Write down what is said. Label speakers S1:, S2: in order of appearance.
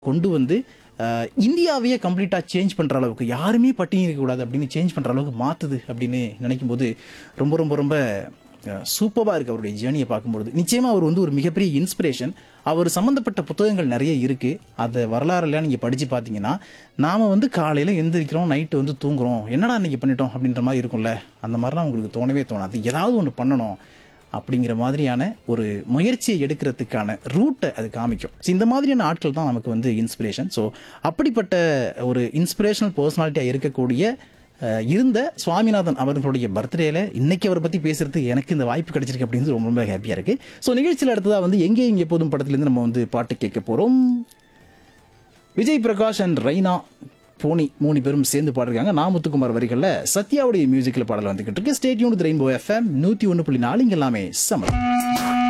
S1: கொண்டு வந்து அஹ், இந்தியாவையே கம்ப்ளீட்டாக சேஞ்ச் பண்ணுற அளவுக்கு யாருமே பட்டினி இருக்கக்கூடாது அப்படின்னு சேஞ்ச் பண்ணுற அளவுக்கு மாற்றுது அப்படின்னு நினைக்கும் போது ரொம்ப ரொம்ப ரொம்ப சூப்பராக இருக்குது அவருடைய ஜேர்னியை பார்க்கும்பொழுது நிச்சயமாக அவர் வந்து ஒரு மிகப்பெரிய இன்ஸ்பிரேஷன் அவர் சம்மந்தப்பட்ட புத்தகங்கள் நிறைய இருக்குது அதை வரலாறுலாம் நீங்கள் படித்து பார்த்தீங்கன்னா நாம் வந்து காலையில் எந்திரிக்கிறோம் நைட்டு வந்து தூங்குறோம் என்னடா இன்னைக்கு பண்ணிட்டோம் அப்படின்ற மாதிரி இருக்கும்ல அந்த மாதிரிலாம் உங்களுக்கு தோணவே தோணாது ஏதாவது ஒன்று பண்ணணும் அப்படிங்கிற மாதிரியான ஒரு முயற்சியை எடுக்கிறதுக்கான ரூட்டை அது காமிக்கும் ஸோ இந்த மாதிரியான ஆட்கள் தான் நமக்கு வந்து இன்ஸ்பிரேஷன் ஸோ அப்படிப்பட்ட ஒரு இன்ஸ்பிரேஷனல் பர்சனாலிட்டியாக இருக்கக்கூடிய அஹ், இருந்த சுவாமிநாதன் அவர்களுடைய பர்த்டேல இன்னைக்கு அவரை பற்றி பேசுறதுக்கு எனக்கு இந்த வாய்ப்பு கிடைச்சிருக்கு அப்படின்னு ரொம்ப ரொம்ப ஹாப்பியாக இருக்கு ஸோ நிகழ்ச்சியில் அடுத்ததாக வந்து எங்கே இங்கே எப்போதும் படத்துலேருந்து நம்ம வந்து பாட்டு கேட்க போகிறோம் விஜய் பிரகாஷ் அண்ட் ரெய்னா போனி மூணு பேரும் சேர்ந்து பாடிருக்காங்க நாமுத்துக்குமார் வரிகளில் சத்யாவுடைய மியூசிக்கில் பாடல் வந்துகிட்டு இருக்கு ஸ்டேட்யூன் ரெயின்போ எஃப்எம் நூற்றி ஒன்று புள்ளி நாலு இங்க எல்லாமே சமம்